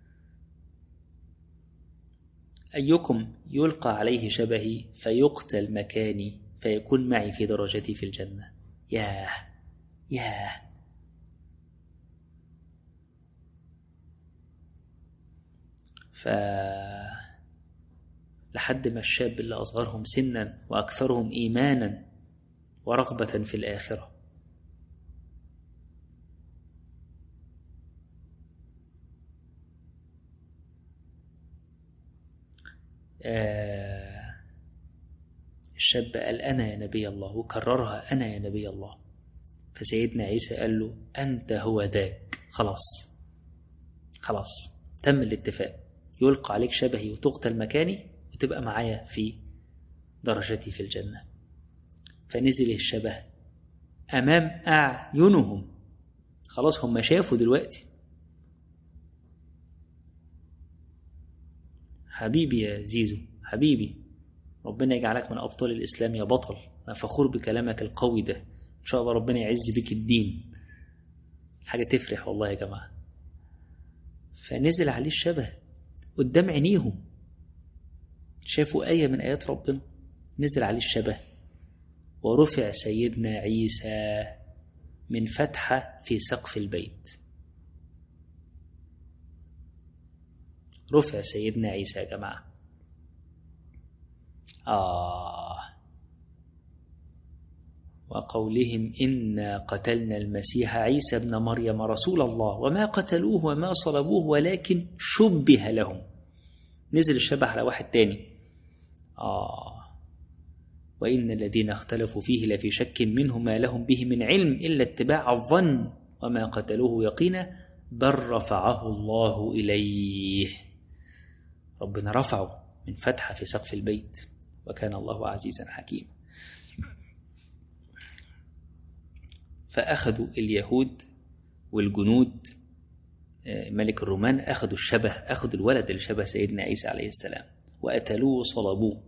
أيكم يلقى عليه شبهي فيقتل مكاني فيكون معي في درجتي في الجنة ياه ياه ف لحد ما الشاب اللي أصغرهم سنا وأكثرهم إيمانا ورغبة في الآخرة آه الشاب قال أنا يا نبي الله وكررها أنا يا نبي الله فسيدنا عيسى قال له أنت هو ذاك خلاص خلاص تم الاتفاق يلقى عليك شبهي وتقتل مكاني وتبقى معايا في درجتي في الجنة فنزل الشبه أمام أعينهم خلاص هم شافوا دلوقتي حبيبي يا زيزو حبيبي ربنا يجعلك من أبطال الإسلام يا بطل أنا فخور بكلامك القوي ده إن شاء الله ربنا يعز بك الدين حاجة تفرح والله يا جماعة فنزل عليه الشبه قدام عينيهم شافوا آية من آيات ربنا نزل عليه الشبه ورفع سيدنا عيسى من فتحة في سقف البيت رفع سيدنا عيسى يا جماعة آه وقولهم إنا قتلنا المسيح عيسى ابن مريم رسول الله وما قتلوه وما صلبوه ولكن شبه لهم نزل الشبه على واحد تاني آه وإن الذين اختلفوا فيه لفي شك منه ما لهم به من علم إلا اتباع الظن وما قتلوه يقينا بل رفعه الله إليه ربنا رفعه من فتحة في سقف البيت وكان الله عزيزا حكيما فأخذوا اليهود والجنود ملك الرومان أخذوا الشبه أخذوا الولد اللي شبه سيدنا عيسى عليه السلام وقتلوه وصلبوه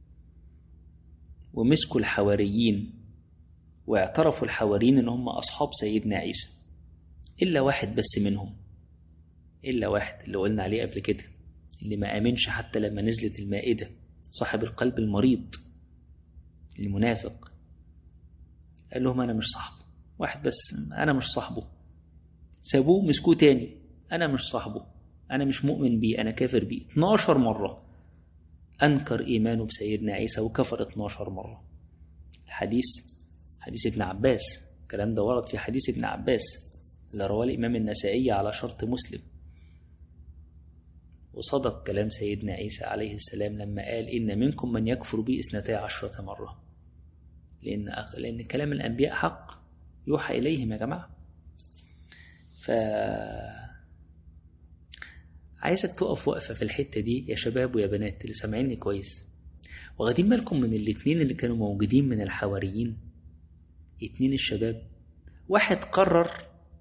ومسكوا الحواريين واعترفوا الحواريين ان هم أصحاب سيدنا عيسى إلا واحد بس منهم إلا واحد اللي قلنا عليه قبل كده اللي ما آمنش حتى لما نزلت المائدة صاحب القلب المريض المنافق قال لهم أنا مش صاحبه واحد بس أنا مش صاحبه سابوه مسكوه تاني أنا مش صاحبه أنا مش مؤمن بيه أنا كافر بيه 12 مرة أنكر إيمانه بسيدنا عيسى وكفر 12 مرة الحديث حديث ابن عباس الكلام ده ورد في حديث ابن عباس اللي رواه الإمام النسائي على شرط مسلم وصدق كلام سيدنا عيسى عليه السلام لما قال إن منكم من يكفر بي اثنتي عشرة مرة لأن, لأن كلام الأنبياء حق يوحى إليهم يا جماعة ف عايزك تقف وقفة في الحتة دي يا شباب ويا بنات اللي سامعيني كويس واخدين بالكم من الاتنين اللي كانوا موجودين من الحواريين اتنين الشباب واحد قرر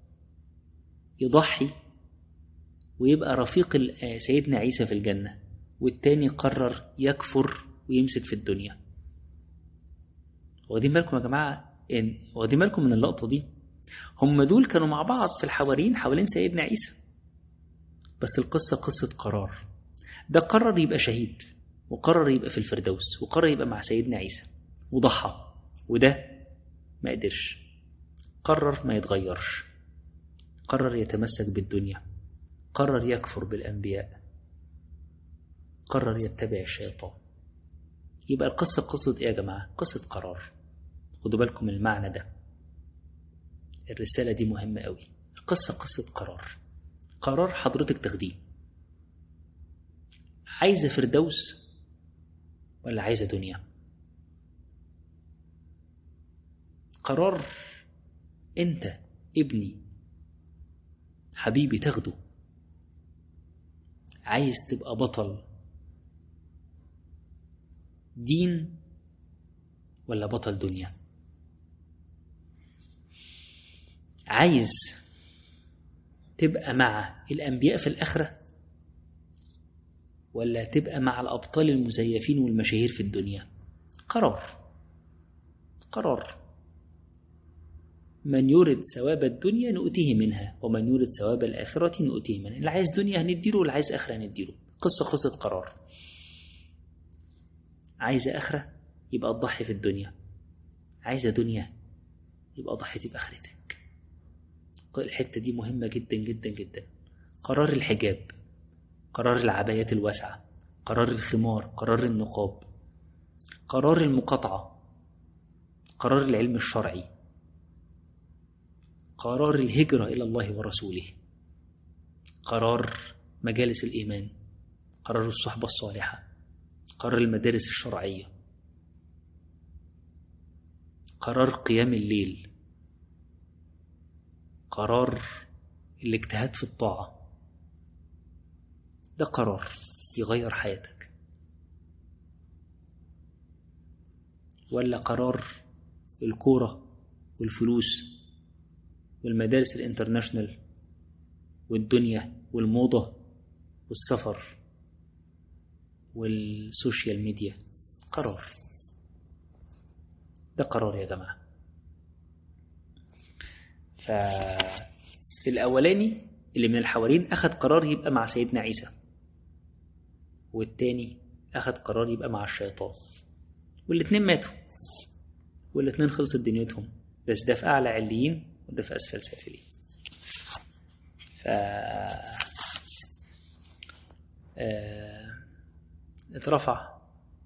يضحي ويبقى رفيق سيدنا عيسى في الجنة والتاني قرر يكفر ويمسك في الدنيا واخدين بالكم يا جماعة إن واخدين بالكم من اللقطة دي هم دول كانوا مع بعض في الحواريين حوالين سيدنا عيسى بس القصة قصة قرار ده قرر يبقى شهيد وقرر يبقى في الفردوس وقرر يبقى مع سيدنا عيسى وضحى وده ما قدرش قرر ما يتغيرش قرر يتمسك بالدنيا قرر يكفر بالأنبياء قرر يتبع الشيطان يبقى القصة قصة إيه يا جماعة قصة قرار خدوا بالكم من المعنى ده الرسالة دي مهمة قوي القصة قصة قرار قرار حضرتك تاخديه عايزة فردوس ولا عايزة دنيا قرار انت ابني حبيبي تاخده عايز تبقى بطل دين ولا بطل دنيا عايز تبقى مع الأنبياء في الآخرة ولا تبقى مع الأبطال المزيفين والمشاهير في الدنيا قرار قرار من يرد ثواب الدنيا نؤتيه منها ومن يرد ثواب الآخرة نؤتيه منها اللي عايز دنيا هنديله واللي عايز آخرة هنديله قصة قصة قرار عايزة آخرة يبقى تضحي في الدنيا عايزة دنيا يبقى ضحيتي بآخرتك الحتة دي مهمة جدا جدا جدا قرار الحجاب قرار العبايات الواسعة قرار الخمار قرار النقاب قرار المقاطعة قرار العلم الشرعي قرار الهجرة إلى الله ورسوله قرار مجالس الإيمان قرار الصحبة الصالحة قرار المدارس الشرعية قرار قيام الليل قرار الاجتهاد في الطاعة ده قرار يغير حياتك ولا قرار الكورة والفلوس والمدارس الانترناشنال والدنيا والموضة والسفر والسوشيال ميديا قرار ده قرار يا جماعة فالأولاني اللي من الحوارين أخذ قرار يبقى مع سيدنا عيسى والتاني أخذ قرار يبقى مع الشيطان والاتنين ماتوا والاتنين خلصت دنيتهم بس ده في أعلى عليين وده في أسفل سافلين ف اترفع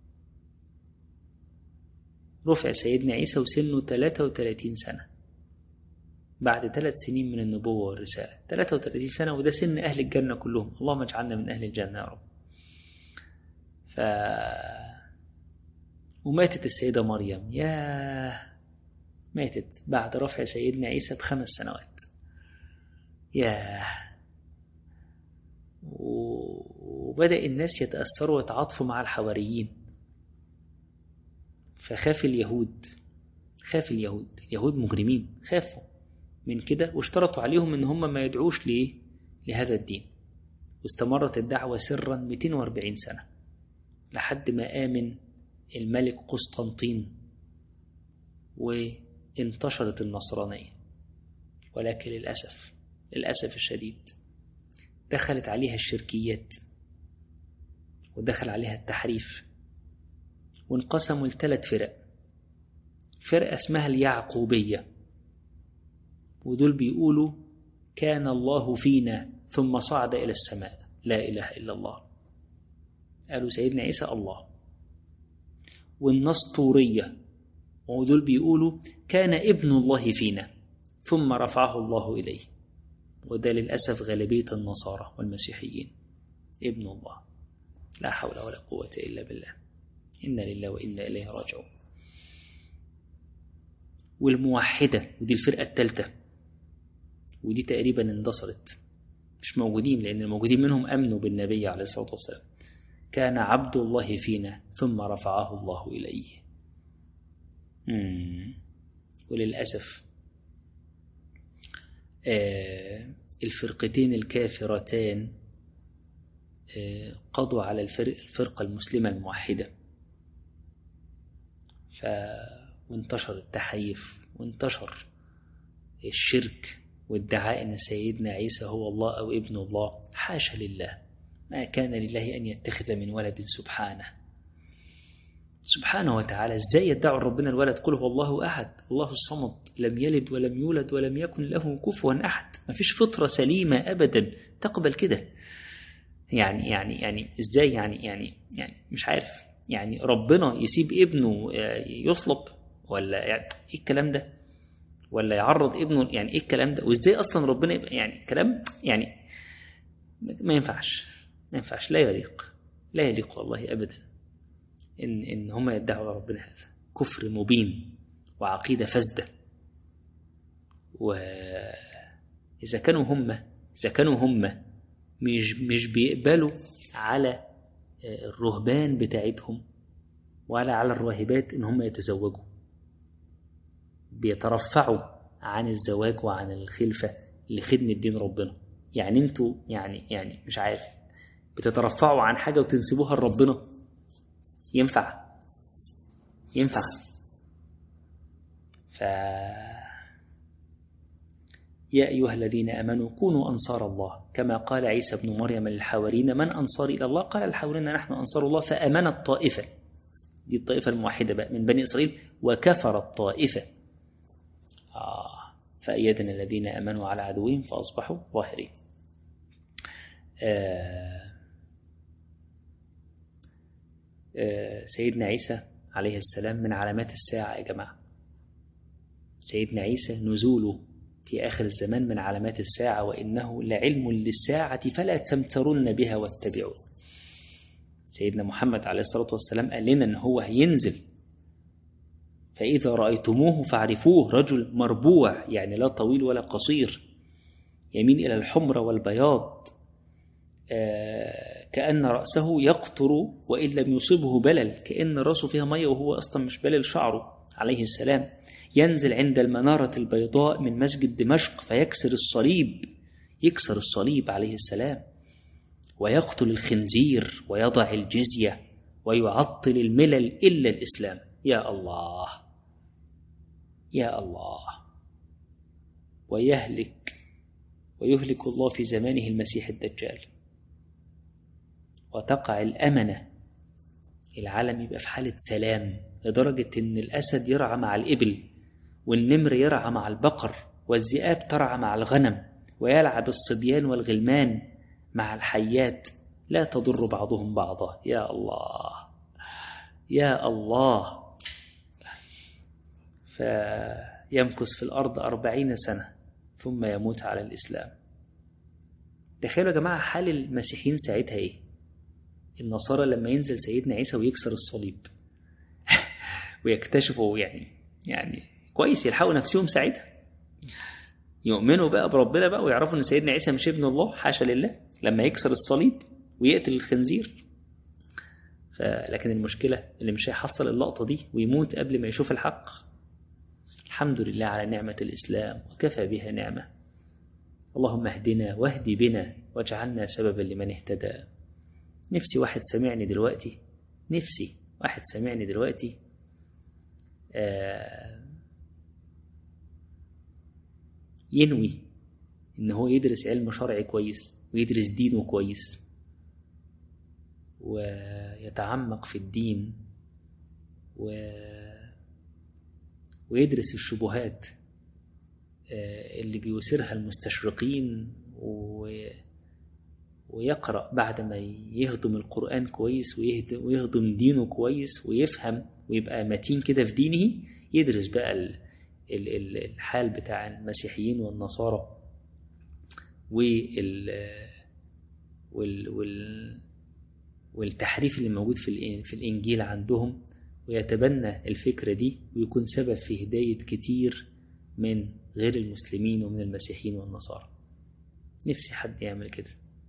رفع سيدنا عيسى وسنه 33 سنة بعد ثلاث سنين من النبوة والرسالة 33 سنة وده سن أهل الجنة كلهم اللهم اجعلنا من أهل الجنة يا رب ف... وماتت السيدة مريم ياه ماتت بعد رفع سيدنا عيسى بخمس سنوات ياه وبدأ الناس يتأثروا ويتعاطفوا مع الحواريين فخاف اليهود خاف اليهود اليهود مجرمين خافوا من كده واشترطوا عليهم ان هم ما يدعوش ليه لهذا الدين واستمرت الدعوة سرا 240 سنة لحد ما آمن الملك قسطنطين وانتشرت النصرانية ولكن للأسف للأسف الشديد دخلت عليها الشركيات ودخل عليها التحريف وانقسموا لثلاث فرق فرقة اسمها اليعقوبية ودول بيقولوا كان الله فينا ثم صعد إلى السماء لا إله إلا الله قالوا سيدنا عيسى الله والنسطورية ودول بيقولوا كان ابن الله فينا ثم رفعه الله إليه وده للأسف غالبية النصارى والمسيحيين ابن الله لا حول ولا قوة إلا بالله إنا لله وإنا إليه راجعون والموحدة ودي الفرقة الثالثة ودي تقريبا اندثرت مش موجودين لأن الموجودين منهم أمنوا بالنبي عليه الصلاة والسلام كان عبد الله فينا ثم رفعه الله إليه مم. وللأسف آه الفرقتين الكافرتان آه قضوا على الفرق الفرقة المسلمة الموحدة ف... وانتشر التحيف وانتشر الشرك وادعاء أن سيدنا عيسى هو الله أو ابن الله حاشا لله ما كان لله أن يتخذ من ولد سبحانه سبحانه وتعالى ازاي يدعوا ربنا الولد قل هو الله أحد الله الصمد لم يلد ولم يولد ولم يكن له كفوا أحد ما فيش فطرة سليمة أبدا تقبل كده يعني يعني يعني ازاي يعني يعني يعني مش عارف يعني ربنا يسيب ابنه يصلب ولا يعني ايه الكلام ده ولا يعرض ابنه يعني ايه الكلام ده وازاي اصلا ربنا يبقى يعني كلام يعني ما ينفعش ما ينفعش لا يليق لا يليق والله ابدا ان ان هم يدعوا ربنا هذا كفر مبين وعقيده فاسده واذا كانوا هم اذا كانوا هم مش مش بيقبلوا على الرهبان بتاعتهم ولا على الراهبات ان هم يتزوجوا بيترفعوا عن الزواج وعن الخلفة لخدمة دين ربنا يعني انتوا يعني يعني مش عارف بتترفعوا عن حاجة وتنسبوها لربنا ينفع ينفع ف يا أيها الذين أمنوا كونوا أنصار الله كما قال عيسى بن مريم للحوارين من أنصار إلى الله قال الحوارين نحن أنصار الله فأمنت طائفة دي الطائفة الموحدة بقى من بني إسرائيل وكفرت طائفة آه فأيدنا الذين أمنوا على عدوهم فأصبحوا ظاهرين آه آه سيدنا عيسى عليه السلام من علامات الساعة يا جماعة سيدنا عيسى نزوله في آخر الزمان من علامات الساعة وإنه لعلم للساعة فلا تمترن بها واتبعوا سيدنا محمد عليه الصلاة والسلام قال لنا أن هو هينزل فإذا رأيتموه فاعرفوه رجل مربوع يعني لا طويل ولا قصير يميل إلى الحمر والبياض آه كأن رأسه يقطر وإن لم يصبه بلل كأن رأسه فيها مية وهو أصلا مش بلل شعره عليه السلام ينزل عند المنارة البيضاء من مسجد دمشق فيكسر الصليب يكسر الصليب عليه السلام ويقتل الخنزير ويضع الجزية ويعطل الملل إلا الإسلام يا الله يا الله ويهلك ويهلك الله في زمانه المسيح الدجال وتقع الأمنة العالم يبقى في حالة سلام لدرجة إن الأسد يرعى مع الإبل والنمر يرعى مع البقر والذئاب ترعى مع الغنم ويلعب الصبيان والغلمان مع الحيات لا تضر بعضهم بعضا يا الله يا الله فيمكث في الأرض أربعين سنة ثم يموت على الإسلام تخيلوا يا جماعة حال المسيحيين ساعتها إيه النصارى لما ينزل سيدنا عيسى ويكسر الصليب ويكتشفوا يعني يعني كويس يلحقوا نفسهم ساعتها يؤمنوا بقى بربنا بقى ويعرفوا ان سيدنا عيسى مش ابن الله حاشا لله لما يكسر الصليب ويقتل الخنزير لكن المشكلة اللي مش هيحصل اللقطة دي ويموت قبل ما يشوف الحق الحمد لله على نعمة الإسلام وكفى بها نعمة اللهم اهدنا واهد بنا واجعلنا سببا لمن اهتدى نفسي واحد سمعني دلوقتي نفسي واحد سمعني دلوقتي آه ينوي ان هو يدرس علم شرعي كويس ويدرس دينه كويس ويتعمق في الدين و... ويدرس الشبهات اللي بيثيرها المستشرقين و... ويقرأ بعد ما يهضم القرآن كويس ويهضم دينه كويس ويفهم ويبقى متين كده في دينه يدرس بقى ال... الحال بتاع المسيحيين والنصارى وال وال وال والتحريف اللي موجود في في الإنجيل عندهم ويتبنى الفكرة دي ويكون سبب في هداية كتير من غير المسلمين ومن المسيحيين والنصارى نفسي حد يعمل كده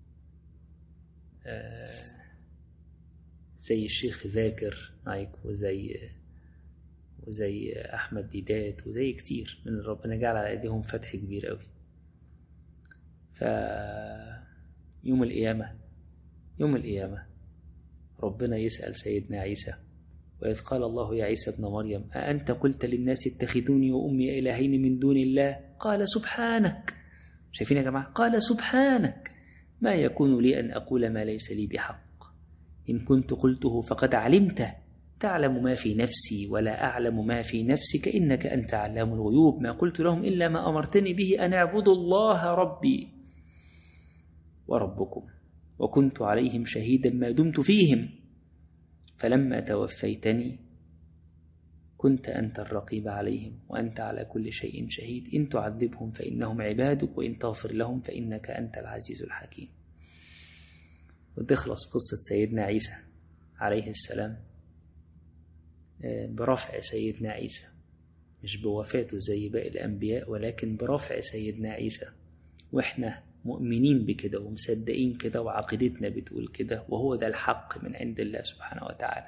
آه زي الشيخ ذاكر نايك وزي وزي أحمد ديدات وزي كتير من ربنا جعل على أيديهم فتح كبير قوي ف يوم القيامة يوم القيامة ربنا يسأل سيدنا عيسى وإذ قال الله يا عيسى ابن مريم أأنت قلت للناس اتخذوني وأمي إلهين من دون الله قال سبحانك شايفين يا جماعة قال سبحانك ما يكون لي أن أقول ما ليس لي بحق إن كنت قلته فقد علمته تعلم ما في نفسي ولا أعلم ما في نفسك إنك أنت علام الغيوب ما قلت لهم إلا ما أمرتني به أن اعبدوا الله ربي وربكم وكنت عليهم شهيدا ما دمت فيهم فلما توفيتني كنت أنت الرقيب عليهم وأنت على كل شيء شهيد إن تعذبهم فإنهم عبادك وإن تغفر لهم فإنك أنت العزيز الحكيم وتخلص قصة سيدنا عيسى عليه السلام برفع سيدنا عيسى مش بوفاته زي باقي الأنبياء ولكن برفع سيدنا عيسى وإحنا مؤمنين بكده ومصدقين كده وعقيدتنا بتقول كده وهو ده الحق من عند الله سبحانه وتعالى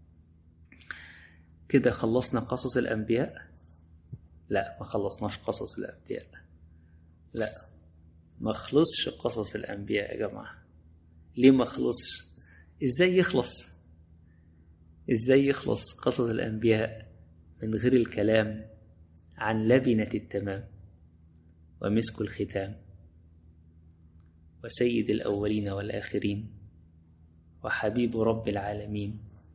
كده خلصنا قصص الأنبياء لا ما خلصناش قصص الأنبياء لا ما خلصش قصص الأنبياء يا جماعة ليه ما خلصش ازاي يخلص ازاي يخلص قصص الأنبياء من غير الكلام عن لبنة التمام ومسك الختام وسيد الأولين والآخرين وحبيب رب العالمين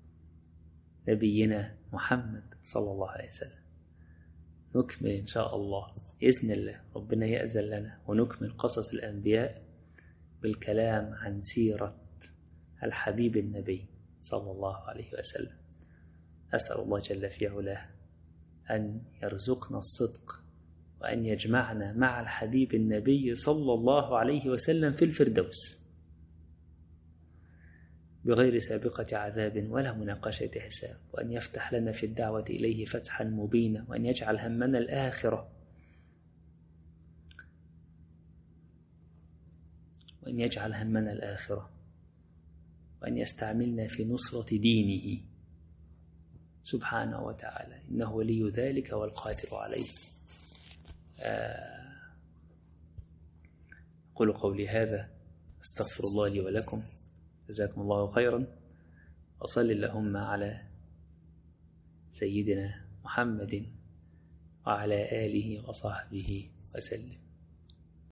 نبينا محمد صلى الله عليه وسلم نكمل إن شاء الله بإذن الله ربنا يأذن لنا ونكمل قصص الأنبياء بالكلام عن سيرة الحبيب النبي صلى الله عليه وسلم أسأل الله جل في علاه أن يرزقنا الصدق وأن يجمعنا مع الحبيب النبي صلى الله عليه وسلم في الفردوس بغير سابقة عذاب ولا مناقشة حساب وأن يفتح لنا في الدعوة إليه فتحا مبينا وأن يجعل همنا الآخرة وأن يجعل همنا الآخرة وأن يستعملنا في نصرة دينه سبحانه وتعالى إنه ولي ذلك والقادر عليه أقول قولي هذا استغفر الله لي ولكم جزاكم الله خيرا وصل اللهم على سيدنا محمد وعلى آله وصحبه وسلم